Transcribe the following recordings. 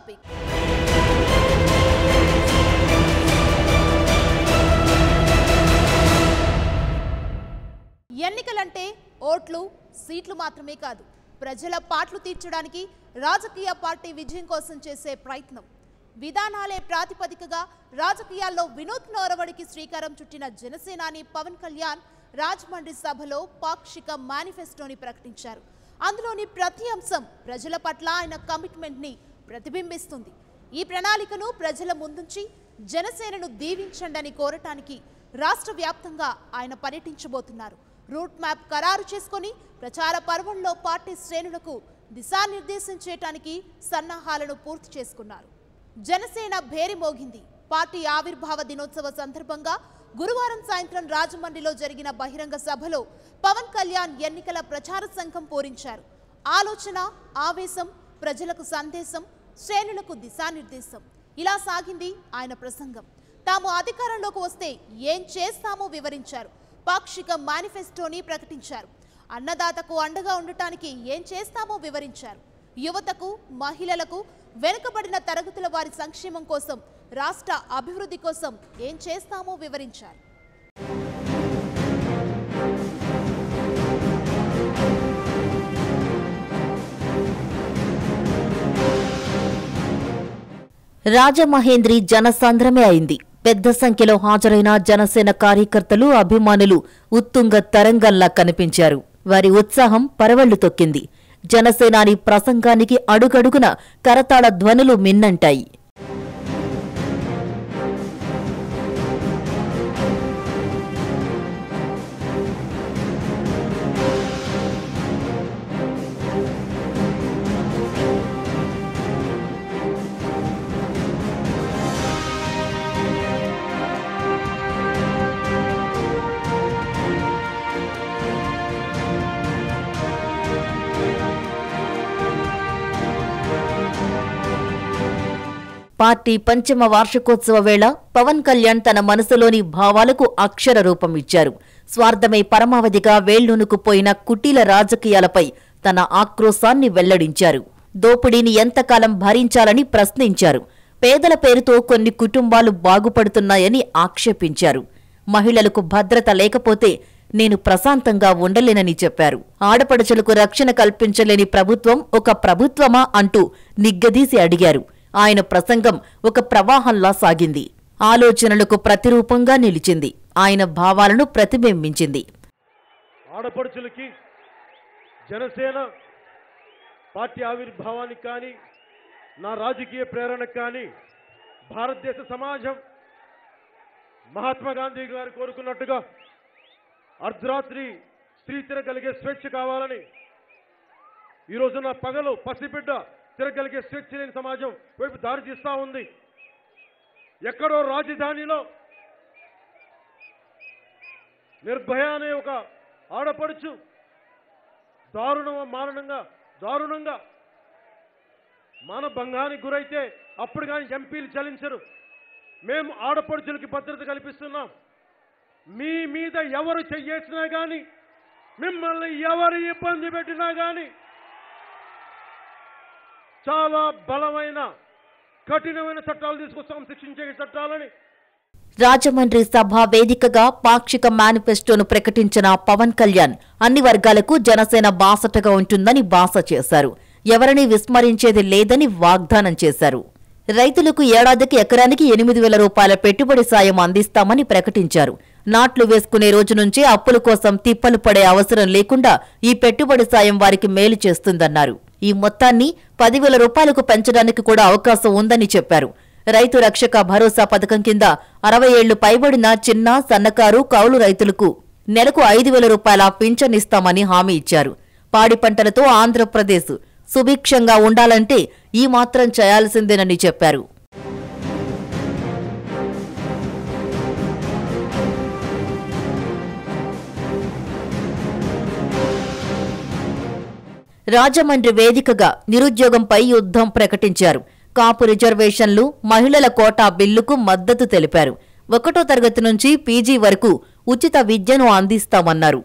Topic ఎన్నికలంటే ఓట్లు సీట్లు మాత్రమే కాదు ప్రజల పాట్లు తీర్చడానికి రాజకీయ పార్టీ విజయం కోసం చేసే ప్రయత్నం విధానాలే ప్రాతిపదికగా రాజకీయాల్లో వినూత్న ఒరవడికి శ్రీకారం చుట్టిన జనసేనాని పవన్ కళ్యాణ్ రాజమండ్రి సభలో పాక్షిక మేనిఫెస్టోని ప్రకటించారు అందులోని ప్రతి అంశం ప్రజల పట్ల ఆయన కమిట్మెంట్ ని ప్రతిబింబిస్తుంది ఈ ప్రణాళికను ప్రజల ముందుంచి జనసేనను దీవించండని కోరటానికి రాష్ట్ర వ్యాప్తంగా ఆయన పర్యటించబోతున్నారు రూట్ మ్యాప్ ఖరారు చేసుకొని ప్రచార పర్వంలో పార్టీ శ్రేణులకు దిశానిర్దేశం చేయటానికి సన్నాహాలను పూర్తి చేసుకున్నారు జనసేన భేరి మోగింది పార్టీ ఆవిర్భావ దినోత్సవ సందర్భంగా గురువారం సాయంత్రం రాజమండ్రిలో జరిగిన బహిరంగ సభలో పవన్ కళ్యాణ్ ఎన్నికల ప్రచార సంఘం పూరించారు ఆలోచన ఆవేశం ప్రజలకు సందేశం శ్రేణులకు దిశానిర్దేశం ఇలా సాగింది ఆయన ప్రసంగం తాము అధికారంలోకి వస్తే ఏం చేస్తామో వివరించారు పాక్షిక మేనిఫెస్టోని ప్రకటించారు అన్నదాతకు అండగా ఉండటానికి ఏం చేస్తామో వివరించారు యువతకు మహిళలకు వెనుకబడిన తరగతుల వారి సంక్షేమం కోసం రాష్ట్ర అభివృద్ధి కోసం ఏం చేస్తామో వివరించారు రాజమహేంద్రి జనసాంద్రమే అయింది పెద్ద సంఖ్యలో హాజరైన జనసేన కార్యకర్తలు అభిమానులు ఉత్తుంగ తరంగంలా కనిపించారు వారి ఉత్సాహం పరవళ్లు తొక్కింది జనసేనాని ప్రసంగానికి అడుగడుగున కరతాళ ధ్వనులు మిన్నంటాయి పార్టీ పంచమ వార్షికోత్సవ వేళ పవన్ కళ్యాణ్ తన మనసులోని భావాలకు అక్షర రూపం ఇచ్చారు స్వార్థమై పరమావధిగా వేళ్లూనుకుపోయిన కుటీల రాజకీయాలపై తన ఆక్రోశాన్ని వెల్లడించారు దోపిడీని ఎంతకాలం భరించాలని ప్రశ్నించారు పేదల పేరుతో కొన్ని కుటుంబాలు బాగుపడుతున్నాయని ఆక్షేపించారు మహిళలకు భద్రత లేకపోతే నేను ప్రశాంతంగా ఉండలేనని చెప్పారు ఆడపడుచులకు రక్షణ కల్పించలేని ప్రభుత్వం ఒక ప్రభుత్వమా అంటూ నిగ్గదీసి అడిగారు ఆయన ప్రసంగం ఒక ప్రవాహంలా సాగింది ఆలోచనలకు ప్రతిరూపంగా నిలిచింది ఆయన భావాలను ప్రతిబింబించింది ఆడపడుచులకి జనసేన పార్టీ ఆవిర్భావానికి కానీ నా రాజకీయ ప్రేరణకు కానీ భారతదేశ సమాజం మహాత్మా గాంధీ గారు కోరుకున్నట్టుగా అర్ధరాత్రి స్త్రీ తిరగలిగే స్వేచ్ఛ కావాలని ఈ రోజున పగలు పసిబిడ్డ తిరగలిగే స్వేచ్ఛ లేని సమాజం వైపు దారి తీస్తా ఉంది ఎక్కడో రాజధానిలో నిర్భయ అనే ఒక ఆడపడుచు దారుణ మారణంగా దారుణంగా మానభంగానికి గురైతే అప్పుడు కానీ ఎంపీలు చలించరు మేము ఆడపడుచులకి భద్రత కల్పిస్తున్నాం మీ మీద ఎవరు చెయ్యేసినా కానీ మిమ్మల్ని ఎవరు ఇబ్బంది పెట్టినా కానీ చాలా బలమైన కఠినమైన చట్టాలు తీసుకొస్తాం శిక్షించే చట్టాలని రాజమండ్రి సభ వేదికగా పాక్షిక మేనిఫెస్టోను ప్రకటించిన పవన్ కళ్యాణ్ అన్ని వర్గాలకు జనసేన బాసటగా ఉంటుందని బాస చేశారు ఎవరిని విస్మరించేది లేదని వాగ్దానం చేశారు రైతులకు ఏడాదికి ఎకరానికి ఎనిమిది వేల రూపాయల పెట్టుబడి సాయం అందిస్తామని ప్రకటించారు నాట్లు వేసుకునే రోజు నుంచే అప్పుల కోసం తిప్పలు పడే అవసరం లేకుండా ఈ పెట్టుబడి సాయం వారికి మేలు చేస్తుందన్నారు ఈ మొత్తాన్ని పదివేల రూపాయలకు పెంచడానికి కూడా అవకాశం ఉందని చెప్పారు రైతు రక్షక భరోసా పథకం కింద అరవై ఏళ్లు పైబడిన చిన్న సన్నకారు కౌలు రైతులకు నెలకు ఐదు వేల రూపాయల పింఛన్ ఇస్తామని హామీ ఇచ్చారు పాడి పంటలతో ఆంధ్రప్రదేశ్ సుభిక్షంగా ఉండాలంటే ఈ మాత్రం చేయాల్సిందేనని చెప్పారు రాజమండ్రి వేదికగా నిరుద్యోగంపై యుద్ధం ప్రకటించారు కాపు రిజర్వేషన్లు మహిళల కోటా బిల్లుకు మద్దతు తెలిపారు ఒకటో తరగతి నుంచి పీజీ వరకు ఉచిత విద్యను అందిస్తామన్నారు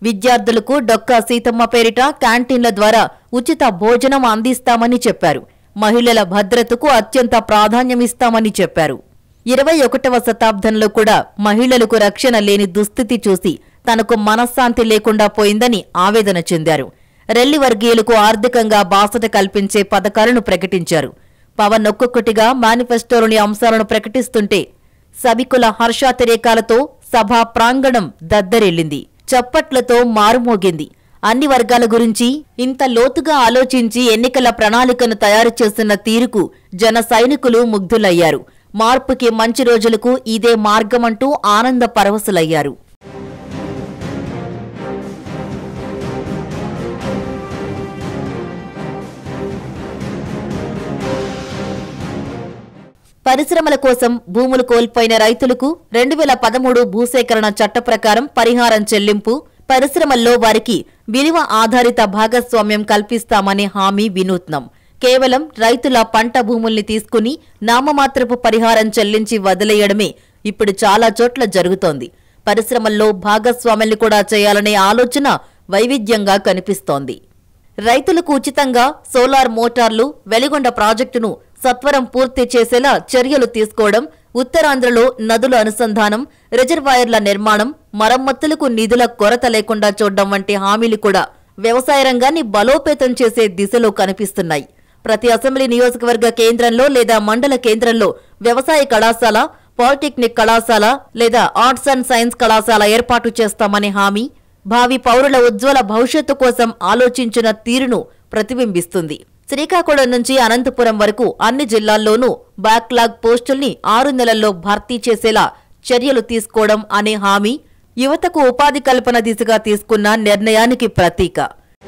విద్యార్థులకు డొక్కా సీతమ్మ పేరిట క్యాంటీన్ల ద్వారా ఉచిత భోజనం అందిస్తామని చెప్పారు మహిళల భద్రతకు అత్యంత ప్రాధాన్యమిస్తామని చెప్పారు ఇరవై ఒకటవ శతాబ్దంలో కూడా మహిళలకు రక్షణ లేని దుస్థితి చూసి తనకు మనశ్శాంతి లేకుండా పోయిందని ఆవేదన చెందారు రెల్లి వర్గీయులకు ఆర్థికంగా బాసట కల్పించే పథకాలను ప్రకటించారు పవన్ ఒక్కొక్కటిగా మేనిఫెస్టోలోని అంశాలను ప్రకటిస్తుంటే సభికుల హర్షాతిరేకాలతో సభా ప్రాంగణం దద్దరిల్లింది చప్పట్లతో మారుమోగింది అన్ని వర్గాల గురించి ఇంత లోతుగా ఆలోచించి ఎన్నికల ప్రణాళికను తయారు చేస్తున్న తీరుకు జన సైనికులు ముగ్ధులయ్యారు మార్పుకి మంచి రోజులకు ఇదే మార్గమంటూ ఆనంద పరవశులయ్యారు పరిశ్రమల కోసం భూములు కోల్పోయిన రైతులకు రెండు వేల పదమూడు భూసేకరణ చట్ట ప్రకారం పరిహారం చెల్లింపు పరిశ్రమల్లో వారికి విలువ ఆధారిత భాగస్వామ్యం కల్పిస్తామనే హామీ వినూత్నం కేవలం రైతుల పంట భూముల్ని తీసుకుని నామమాత్రపు పరిహారం చెల్లించి వదిలేయడమే ఇప్పుడు చాలా చోట్ల జరుగుతోంది పరిశ్రమల్లో భాగస్వామ్యాన్ని కూడా చేయాలనే ఆలోచన వైవిధ్యంగా కనిపిస్తోంది రైతులకు ఉచితంగా సోలార్ మోటార్లు వెలిగొండ ప్రాజెక్టును సత్వరం పూర్తి చేసేలా చర్యలు తీసుకోవడం ఉత్తరాంధ్రలో నదుల అనుసంధానం రిజర్వాయర్ల నిర్మాణం మరమ్మతులకు నిధుల కొరత లేకుండా చూడడం వంటి హామీలు కూడా వ్యవసాయ రంగాన్ని బలోపేతం చేసే దిశలో కనిపిస్తున్నాయి ప్రతి అసెంబ్లీ నియోజకవర్గ కేంద్రంలో లేదా మండల కేంద్రంలో వ్యవసాయ కళాశాల పాలిటెక్నిక్ కళాశాల లేదా ఆర్ట్స్ అండ్ సైన్స్ కళాశాల ఏర్పాటు చేస్తామనే హామీ భావి పౌరుల ఉజ్వల భవిష్యత్తు కోసం ఆలోచించిన తీరును ప్రతిబింబిస్తుంది శ్రీకాకుళం నుంచి అనంతపురం వరకు అన్ని జిల్లాల్లోనూ బ్యాక్లాగ్ పోస్టుల్ని ఆరు నెలల్లో భర్తీ చేసేలా చర్యలు తీసుకోవడం అనే హామీ యువతకు ఉపాధి కల్పన దిశగా తీసుకున్న నిర్ణయానికి ప్రతీక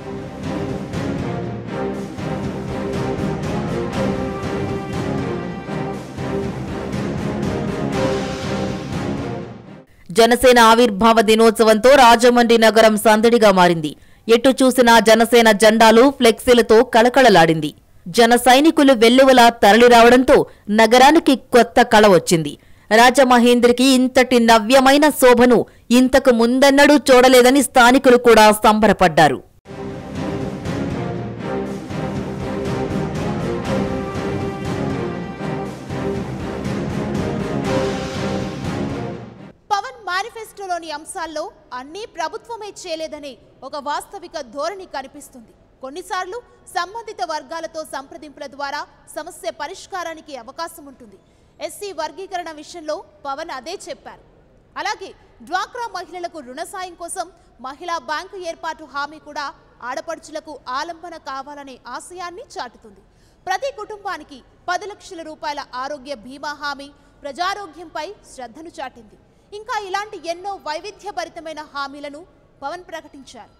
జనసేన ఆవిర్భావ దినోత్సవంతో రాజమండ్రి నగరం సందడిగా మారింది ఎటు చూసినా జనసేన జెండాలు ఫ్లెక్సీలతో కళకళలాడింది జన సైనికులు వెల్లువలా తరలిరావడంతో నగరానికి కొత్త కళ వచ్చింది రాజమహేంద్రికి ఇంతటి నవ్యమైన శోభను ఇంతకు ముందెన్నడూ చూడలేదని స్థానికులు కూడా సంబరపడ్డారు పవన్ మేనిఫెస్టోలోని అంశాల్లో అన్నీ ప్రభుత్వమే చేయలేదనే ఒక వాస్తవిక ధోరణి కనిపిస్తుంది కొన్నిసార్లు సంబంధిత వర్గాలతో సంప్రదింపుల ద్వారా సమస్య పరిష్కారానికి అవకాశం ఉంటుంది ఎస్సీ వర్గీకరణ విషయంలో పవన్ అదే చెప్పారు అలాగే డ్వాక్రా మహిళలకు రుణ సాయం కోసం మహిళా బ్యాంకు ఏర్పాటు హామీ కూడా ఆడపడుచులకు ఆలంబన కావాలనే ఆశయాన్ని చాటుతుంది ప్రతి కుటుంబానికి పది లక్షల రూపాయల ఆరోగ్య బీమా హామీ ప్రజారోగ్యంపై శ్రద్ధను చాటింది ఇంకా ఇలాంటి ఎన్నో వైవిధ్యభరితమైన హామీలను పవన్ ప్రకటించారు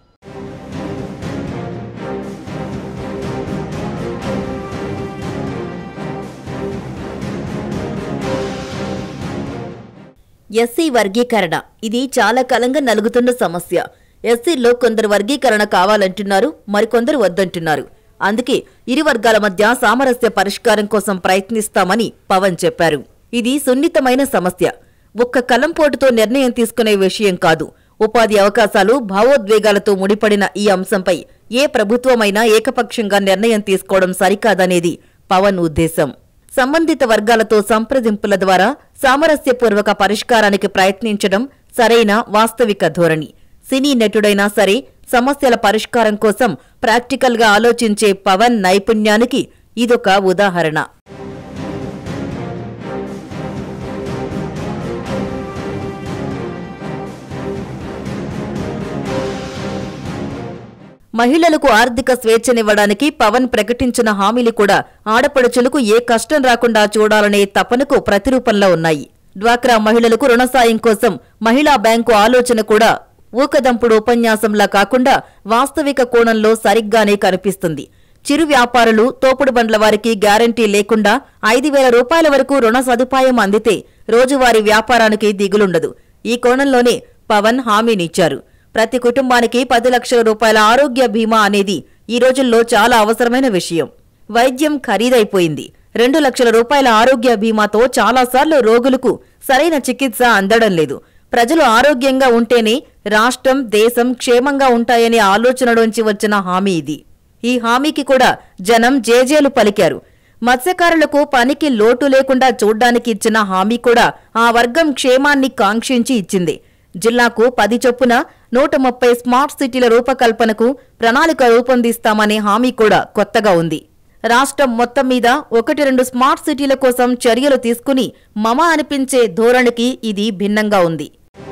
ఎస్సీ వర్గీకరణ ఇది చాలా కాలంగా నలుగుతున్న సమస్య ఎస్సీల్లో కొందరు వర్గీకరణ కావాలంటున్నారు మరికొందరు వద్దంటున్నారు అందుకే ఇరు వర్గాల మధ్య సామరస్య పరిష్కారం కోసం ప్రయత్నిస్తామని పవన్ చెప్పారు ఇది సున్నితమైన సమస్య ఒక్క కలంపోటుతో నిర్ణయం తీసుకునే విషయం కాదు ఉపాధి అవకాశాలు భావోద్వేగాలతో ముడిపడిన ఈ అంశంపై ఏ ప్రభుత్వమైనా ఏకపక్షంగా నిర్ణయం తీసుకోవడం సరికాదనేది పవన్ ఉద్దేశం సంబంధిత వర్గాలతో సంప్రదింపుల ద్వారా సామరస్యపూర్వక పరిష్కారానికి ప్రయత్నించడం సరైన వాస్తవిక ధోరణి సినీ నటుడైనా సరే సమస్యల పరిష్కారం కోసం ప్రాక్టికల్గా ఆలోచించే పవన్ నైపుణ్యానికి ఇదొక ఉదాహరణ మహిళలకు ఆర్థిక స్వేచ్ఛనివ్వడానికి పవన్ ప్రకటించిన హామీలు కూడా ఆడపడుచులకు ఏ కష్టం రాకుండా చూడాలనే తపనకు ప్రతిరూపంలో ఉన్నాయి డ్వాక్రా మహిళలకు రుణ సాయం కోసం మహిళా బ్యాంకు ఆలోచన కూడా ఊకదంపుడు ఉపన్యాసంలా కాకుండా వాస్తవిక కోణంలో సరిగ్గానే కనిపిస్తుంది చిరు వ్యాపారులు తోపుడు బండ్ల వారికి గ్యారంటీ లేకుండా ఐదు వేల రూపాయల వరకు రుణ సదుపాయం అందితే రోజువారీ వ్యాపారానికి దిగులుండదు ఈ కోణంలోనే పవన్ హామీనిచ్చారు ప్రతి కుటుంబానికి పది లక్షల రూపాయల ఆరోగ్య బీమా అనేది ఈ రోజుల్లో చాలా అవసరమైన విషయం వైద్యం ఖరీదైపోయింది రెండు లక్షల రూపాయల ఆరోగ్య బీమాతో చాలాసార్లు రోగులకు సరైన చికిత్స అందడం లేదు ప్రజలు ఆరోగ్యంగా ఉంటేనే రాష్ట్రం దేశం క్షేమంగా ఉంటాయనే ఆలోచనలోంచి వచ్చిన హామీ ఇది ఈ హామీకి కూడా జనం జేజేలు పలికారు మత్స్యకారులకు పనికి లోటు లేకుండా చూడ్డానికి ఇచ్చిన హామీ కూడా ఆ వర్గం క్షేమాన్ని కాంక్షించి ఇచ్చింది జిల్లాకు పది చొప్పున నూట ముప్పై స్మార్ట్ సిటీల రూపకల్పనకు ప్రణాళిక రూపొందిస్తామనే హామీ కూడా కొత్తగా ఉంది రాష్ట్రం మొత్తం మీద ఒకటి రెండు స్మార్ట్ సిటీల కోసం చర్యలు తీసుకుని మమ అనిపించే ధోరణికి ఇది భిన్నంగా ఉంది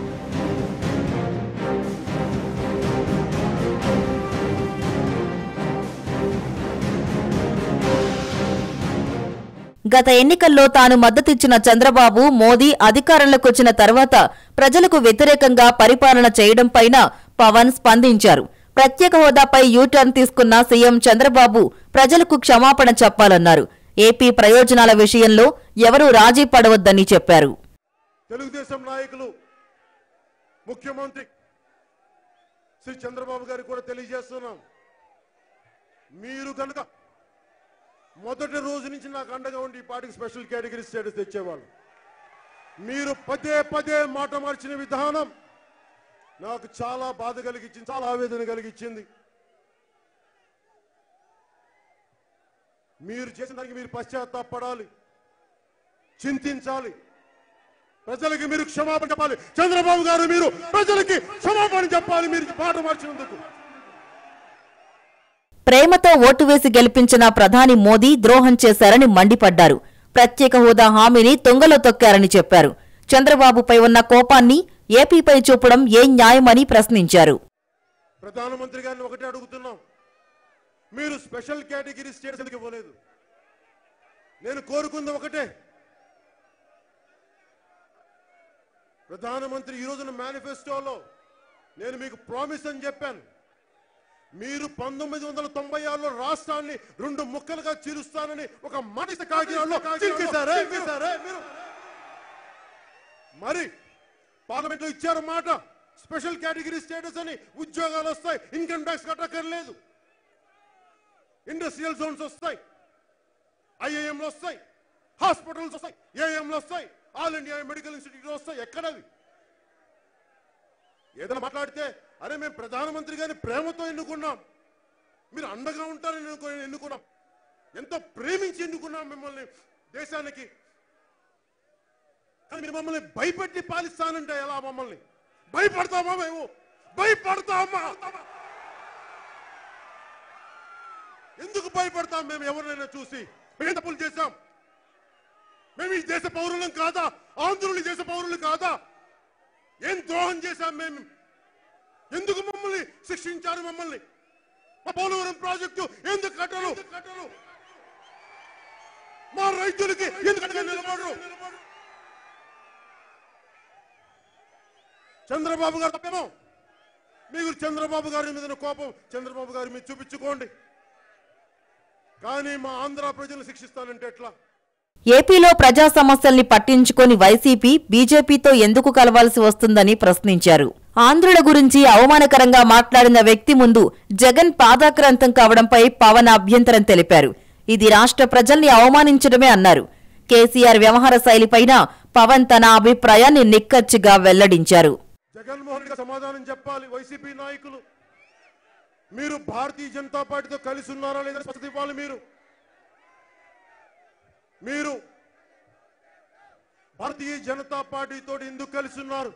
గత ఎన్నికల్లో తాను మద్దతిచ్చిన చంద్రబాబు మోదీ అధికారంలోకొచ్చిన తర్వాత ప్రజలకు వ్యతిరేకంగా పరిపాలన చేయడం పైన పవన్ స్పందించారు ప్రత్యేక హోదాపై యూటర్న్ తీసుకున్న సీఎం చంద్రబాబు ప్రజలకు క్షమాపణ చెప్పాలన్నారు ఏపీ ప్రయోజనాల విషయంలో ఎవరూ రాజీ పడవద్దని చెప్పారు తెలుగుదేశం నాయకులు ముఖ్యమంత్రి శ్రీ చంద్రబాబు గారికి కూడా తెలియజేస్తున్నాం మీరు కనుక మొదటి రోజు నుంచి నాకు అండగా ఉండి ఈ పార్టీకి స్పెషల్ కేటగిరీ స్టేటస్ తెచ్చేవాళ్ళు మీరు పదే పదే మాట మార్చిన విధానం నాకు చాలా బాధ కలిగించింది చాలా ఆవేదన కలిగించింది మీరు చేసిన దానికి మీరు పశ్చాత్తాపడాలి చింతించాలి ప్రజలకి మీరు క్షమాపణ చెప్పాలి చంద్రబాబు గారు మీరు ప్రజలకి క్షమాపణ చెప్పాలి మీరు మాట మార్చినందుకు ప్రేమతో ఓటు వేసి గెలిపించిన ప్రధాని మోదీ ద్రోహం చేశారని మండిపడ్డారు ప్రత్యేక హోదా హామీని తొంగలో తొక్కారని చెప్పారు చంద్రబాబుపై ఉన్న కోపాన్ని ఏపీపై చూపడం ఏం న్యాయమని ప్రశ్నించారు ప్రధానమంత్రి గారిని ఒకటే అడుగుతున్నాం మీరు స్పెషల్ కేటగిరీ స్టేటస్ ఎందుకు ఇవ్వలేదు నేను కోరుకుంది ఒకటే ప్రధానమంత్రి ఈ రోజున మేనిఫెస్టోలో నేను మీకు ప్రామిస్ అని చెప్పాను మీరు పంతొమ్మిది వందల తొంభై ఆరులో రాష్ట్రాన్ని రెండు ముక్కలుగా చీరుస్తానని ఒక మాట ఇస్తే కాకినాడలో చించేశారే మీరు మరి పార్లమెంట్ లో ఇచ్చారు మాట స్పెషల్ కేటగిరీ స్టేటస్ అని ఉద్యోగాలు వస్తాయి ఇన్కమ్ ట్యాక్స్ కట్టక్కర్లేదు ఇండస్ట్రియల్ జోన్స్ వస్తాయి ఐఐఎంలు వస్తాయి హాస్పిటల్స్ వస్తాయి ఏఎంలు వస్తాయి ఆల్ ఇండియా మెడికల్ ఇన్స్టిట్యూట్ వస్తాయి ఎక్కడవి ఏదైనా మాట్లాడితే అరే మేము ప్రధానమంత్రి గారిని ప్రేమతో ఎన్నుకున్నాం మీరు అండగా ఉంటారని ఎన్నుకో- ఎన్నుకున్నాం ఎంతో ప్రేమించి ఎన్నుకున్నాం మిమ్మల్ని దేశానికి కానీ మీరు మమ్మల్ని భయపెట్టి పాలిస్తానంటే ఎలా మమ్మల్ని భయపడతామా మేము భయపడతామా ఎందుకు భయపడతాం మేము ఎవరినైనా చూసి మేము తప్పులు చేశాం మేము ఈ దేశ పౌరులం కాదా ఆంధ్రులు ఈ దేశ పౌరులు కాదా ఏం ద్రోహం చేశాం మేము ఎందుకు మమ్మల్ని శిక్షించారు మమ్మల్ని మా పోలవరం ప్రాజెక్టు ఎందుకు కట్టరు కట్టరు మా రైతులకి ఎందుకు అండగా నిలబడరు చంద్రబాబు గారు తప్పేమో మీరు చంద్రబాబు గారి మీద కోపం చంద్రబాబు గారి మీద చూపించుకోండి కానీ మా ఆంధ్ర ప్రజలు శిక్షిస్తానంటే ఎట్లా ఏపీలో ప్రజా సమస్యల్ని పట్టించుకొని వైసీపీ బీజేపీతో ఎందుకు కలవాల్సి వస్తుందని ప్రశ్నించారు ఆంధ్రుల గురించి అవమానకరంగా మాట్లాడిన వ్యక్తి ముందు జగన్ పాదాక్రాంతం కావడంపై పవన్ అభ్యంతరం తెలిపారు ఇది రాష్ట్ర ప్రజల్ని అవమానించడమే అన్నారు కేసీఆర్ వ్యవహార శైలిపైన పవన్ తన అభిప్రాయాన్ని నిక్కచ్చిగా వెల్లడించారు జగన్మోహన్ రెడ్డి సమాధానం చెప్పాలి వైసీపీ నాయకులు మీరు భారతీయ జనతా పార్టీతో కలిసి ఉన్నారా లేదా స్పష్టత ఇవ్వాలి మీరు మీరు భారతీయ జనతా పార్టీతో ఎందుకు కలిసి ఉన్నారు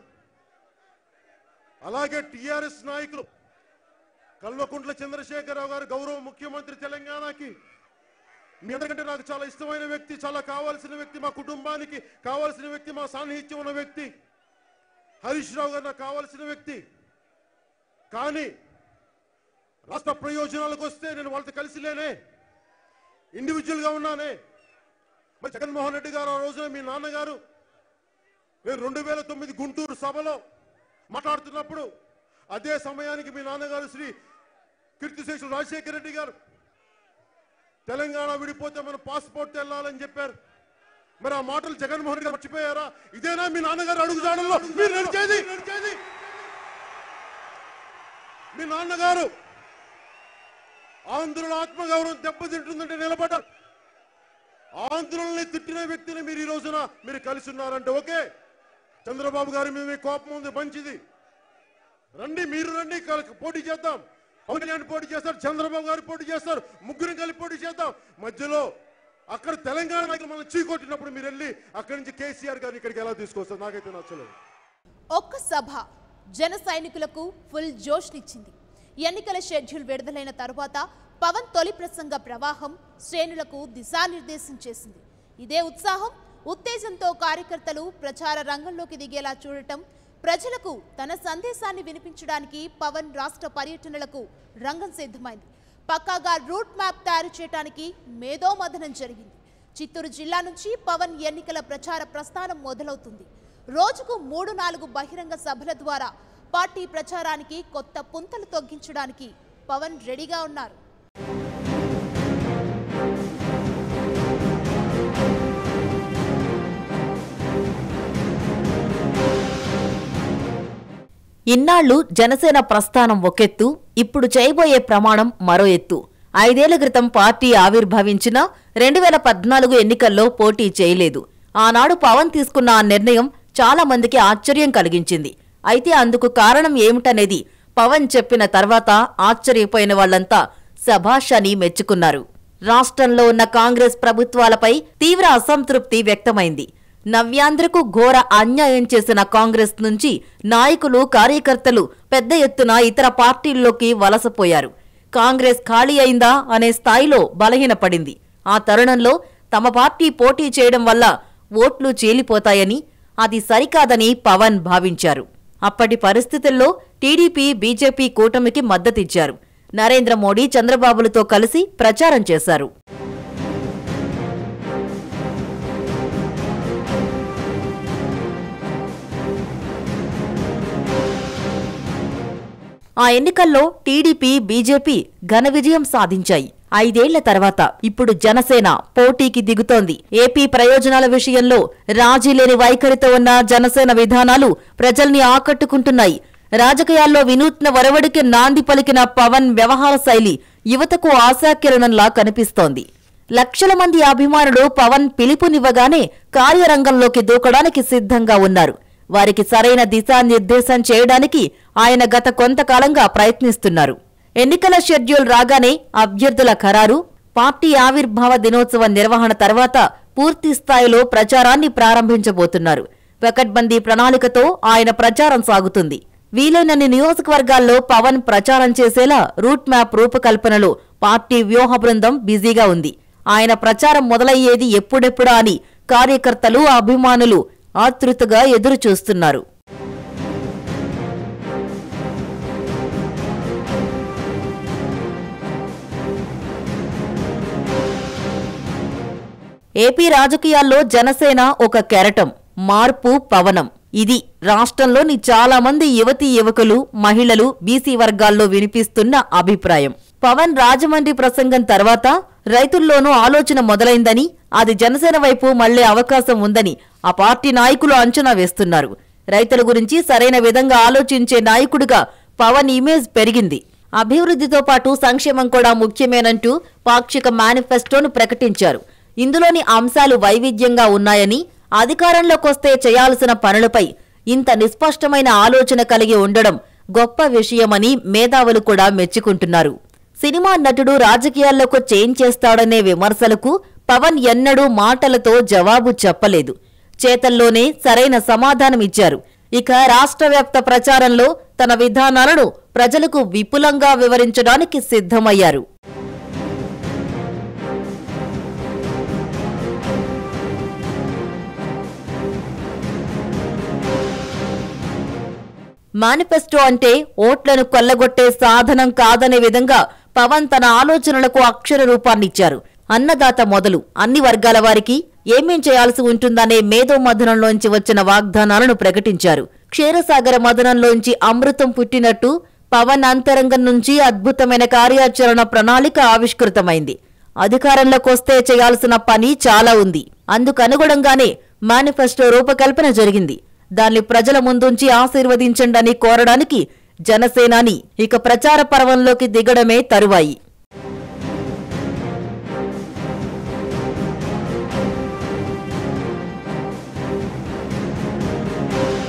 అలాగే టిఆర్ఎస్ నాయకులు కల్వకుంట్ల చంద్రశేఖరరావు గారు గౌరవ ముఖ్యమంత్రి తెలంగాణకి మీ అందరికంటే నాకు చాలా ఇష్టమైన వ్యక్తి చాలా కావాల్సిన వ్యక్తి మా కుటుంబానికి కావాల్సిన వ్యక్తి మా సాన్నిహిత్యం ఉన్న వ్యక్తి హరీష్ రావు గారు నాకు కావాల్సిన వ్యక్తి కానీ రాష్ట్ర ప్రయోజనాలకు వస్తే నేను వాళ్ళతో కలిసి లేనే ఇండివిజువల్ గా ఉన్నానే మరి జగన్మోహన్ రెడ్డి గారు ఆ రోజున మీ నాన్నగారు నేను రెండు వేల తొమ్మిది గుంటూరు సభలో మాట్లాడుతున్నప్పుడు అదే సమయానికి మీ నాన్నగారు శ్రీ కీర్తిశేషులు రాజశేఖర రెడ్డి గారు తెలంగాణ విడిపోతే మన పాస్పోర్ట్ వెళ్ళాలని చెప్పారు మరి ఆ మాటలు జగన్మోహన్ రెడ్డి గారు మర్చిపోయారా ఇదేనా మీ నాన్నగారు అడుగుజాడల్లో మీరు నడిచేది మీ నాన్నగారు ఆంధ్రుల ఆత్మగౌరవం దెబ్బతింటుందంటే నిలబడ్డారు ఆంధ్రుల్ని తిట్టిన వ్యక్తిని మీరు ఈ రోజున మీరు కలిసి ఉన్నారంటే ఓకే చంద్రబాబు గారి మీద మీ కోపం ఉంది మంచిది రండి మీరు రండి కల- పోటీ చేద్దాం పవన్ కళ్యాణ్ పోటీ చేస్తారు చంద్రబాబు గారు పోటీ చేస్తారు ముగ్గురు కలిపి పోటీ చేద్దాం మధ్యలో అక్కడ తెలంగాణ నాయకులు మనం చీకొట్టినప్పుడు మీరు వెళ్ళి అక్కడి నుంచి కేసీఆర్ గారిని ఇక్కడికి ఎలా తీసుకొస్తారు నాకైతే నచ్చలేదు ఒక్క సభ జన సైనికులకు ఫుల్ జోష్నిచ్చింది ఎన్నికల షెడ్యూల్ విడుదలైన తరువాత పవన్ తొలి ప్రసంగ ప్రవాహం శ్రేణులకు దిశానిర్దేశం చేసింది ఇదే ఉత్సాహం ఉత్తేజంతో కార్యకర్తలు ప్రచార రంగంలోకి దిగేలా చూడటం ప్రజలకు తన సందేశాన్ని వినిపించడానికి పవన్ రాష్ట్ర పర్యటనలకు రంగం సిద్ధమైంది పక్కాగా రూట్ మ్యాప్ తయారు చేయడానికి మేధోమథనం జరిగింది చిత్తూరు జిల్లా నుంచి పవన్ ఎన్నికల ప్రచార ప్రస్థానం మొదలవుతుంది రోజుకు మూడు నాలుగు బహిరంగ సభల ద్వారా పార్టీ ప్రచారానికి కొత్త పుంతలు తొగ్గించడానికి పవన్ రెడీగా ఉన్నారు ఇన్నాళ్లు జనసేన ప్రస్థానం ఒకెత్తు ఇప్పుడు చేయబోయే ప్రమాణం మరో ఎత్తు ఐదేళ్ల క్రితం పార్టీ ఆవిర్భవించిన రెండు వేల పద్నాలుగు ఎన్నికల్లో పోటీ చేయలేదు ఆనాడు పవన్ తీసుకున్న ఆ నిర్ణయం చాలా మందికి ఆశ్చర్యం కలిగించింది అయితే అందుకు కారణం ఏమిటనేది పవన్ చెప్పిన తర్వాత ఆశ్చర్యపోయిన వాళ్లంతా శభాష్ అని మెచ్చుకున్నారు రాష్ట్రంలో ఉన్న కాంగ్రెస్ ప్రభుత్వాలపై తీవ్ర అసంతృప్తి వ్యక్తమైంది నవ్యాంధ్రకు ఘోర అన్యాయం చేసిన కాంగ్రెస్ నుంచి నాయకులు కార్యకర్తలు పెద్ద ఎత్తున ఇతర పార్టీల్లోకి వలసపోయారు కాంగ్రెస్ ఖాళీ అయిందా అనే స్థాయిలో బలహీనపడింది ఆ తరుణంలో తమ పార్టీ పోటీ చేయడం వల్ల ఓట్లు చీలిపోతాయని అది సరికాదని పవన్ భావించారు అప్పటి పరిస్థితుల్లో టీడీపీ బీజేపీ కూటమికి మద్దతిచ్చారు నరేంద్ర మోడీ చంద్రబాబులతో కలిసి ప్రచారం చేశారు ఆ ఎన్నికల్లో టీడీపీ బీజేపీ ఘన విజయం సాధించాయి ఐదేళ్ల తర్వాత ఇప్పుడు జనసేన పోటీకి దిగుతోంది ఏపీ ప్రయోజనాల విషయంలో రాజీ లేని వైఖరితో ఉన్న జనసేన విధానాలు ప్రజల్ని ఆకట్టుకుంటున్నాయి రాజకీయాల్లో వినూత్న వరవడికి నాంది పలికిన పవన్ వ్యవహార శైలి యువతకు ఆశాకిరణంలా కనిపిస్తోంది లక్షల మంది అభిమానులు పవన్ పిలుపునివ్వగానే కార్యరంగంలోకి దూకడానికి సిద్ధంగా ఉన్నారు వారికి సరైన దిశానిర్దేశం చేయడానికి ఆయన గత కొంతకాలంగా ప్రయత్నిస్తున్నారు ఎన్నికల షెడ్యూల్ రాగానే అభ్యర్థుల ఖరారు పార్టీ ఆవిర్భావ దినోత్సవ నిర్వహణ తర్వాత పూర్తి స్థాయిలో ప్రచారాన్ని ప్రారంభించబోతున్నారు పకడ్బందీ ప్రణాళికతో ఆయన ప్రచారం సాగుతుంది వీలైనన్ని నియోజకవర్గాల్లో పవన్ ప్రచారం చేసేలా రూట్ మ్యాప్ రూపకల్పనలో పార్టీ వ్యూహ బృందం బిజీగా ఉంది ఆయన ప్రచారం మొదలయ్యేది ఎప్పుడెప్పుడా అని కార్యకర్తలు అభిమానులు ఆతృతగా ఎదురు చూస్తున్నారు ఏపీ రాజకీయాల్లో జనసేన ఒక కెరటం మార్పు పవనం ఇది రాష్ట్రంలోని చాలా మంది యువతీ యువకులు మహిళలు బీసీ వర్గాల్లో వినిపిస్తున్న అభిప్రాయం పవన్ రాజమండ్రి ప్రసంగం తర్వాత రైతుల్లోనూ ఆలోచన మొదలైందని అది జనసేన వైపు మళ్లే అవకాశం ఉందని ఆ పార్టీ నాయకులు అంచనా వేస్తున్నారు రైతుల గురించి సరైన విధంగా ఆలోచించే నాయకుడిగా పవన్ ఇమేజ్ పెరిగింది అభివృద్ధితో పాటు సంక్షేమం కూడా ముఖ్యమేనంటూ పాక్షిక మేనిఫెస్టోను ప్రకటించారు ఇందులోని అంశాలు వైవిధ్యంగా ఉన్నాయని అధికారంలోకొస్తే చేయాల్సిన పనులపై ఇంత నిస్పష్టమైన ఆలోచన కలిగి ఉండడం గొప్ప విషయమని మేధావులు కూడా మెచ్చుకుంటున్నారు సినిమా నటుడు రాజకీయాల్లోకి చేంజ్ చేస్తాడనే విమర్శలకు పవన్ ఎన్నడూ మాటలతో జవాబు చెప్పలేదు చేతల్లోనే సరైన సమాధానమిచ్చారు ఇక రాష్ట్ర వ్యాప్త ప్రచారంలో తన విధానాలను ప్రజలకు విపులంగా వివరించడానికి సిద్ధమయ్యారు మేనిఫెస్టో అంటే ఓట్లను కొల్లగొట్టే సాధనం కాదనే విధంగా పవన్ తన ఆలోచనలకు అక్షర రూపాన్నిచ్చారు అన్నదాత మొదలు అన్ని వర్గాల వారికి ఏమేం చేయాల్సి ఉంటుందనే మేధో మథనంలోంచి వచ్చిన వాగ్దానాలను ప్రకటించారు క్షీరసాగర మదనంలోంచి అమృతం పుట్టినట్టు పవన్ అంతరంగం నుంచి అద్భుతమైన కార్యాచరణ ప్రణాళిక ఆవిష్కృతమైంది అధికారంలోకొస్తే చేయాల్సిన పని చాలా ఉంది అందుకనుగుణంగానే మేనిఫెస్టో రూపకల్పన జరిగింది దాన్ని ప్రజల ముందుంచి ఆశీర్వదించండని కోరడానికి జనసేనాని ఇక ప్రచార పర్వంలోకి దిగడమే తరువాయి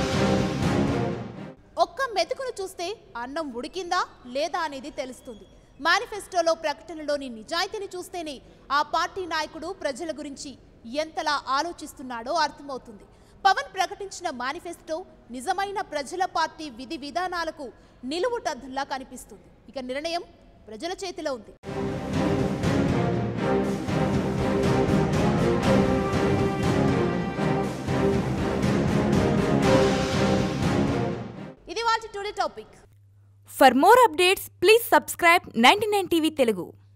ఒక్క మెతుకును చూస్తే అన్నం ఉడికిందా లేదా అనేది తెలుస్తుంది మేనిఫెస్టోలో ప్రకటనలోని నిజాయితీని చూస్తేనే ఆ పార్టీ నాయకుడు ప్రజల గురించి ఎంతలా ఆలోచిస్తున్నాడో అర్థమవుతుంది పవన్ ప్రకటించిన మేనిఫెస్టో నిజమైన ప్రజల పార్టీ విధి విధానాలకు నిలువుటద్దంలా కనిపిస్తుంది ఇక నిర్ణయం ప్రజల చేతిలో ఉంది ఇది వాళ్ళ today topic For more updates, please subscribe 99 TV Telugu.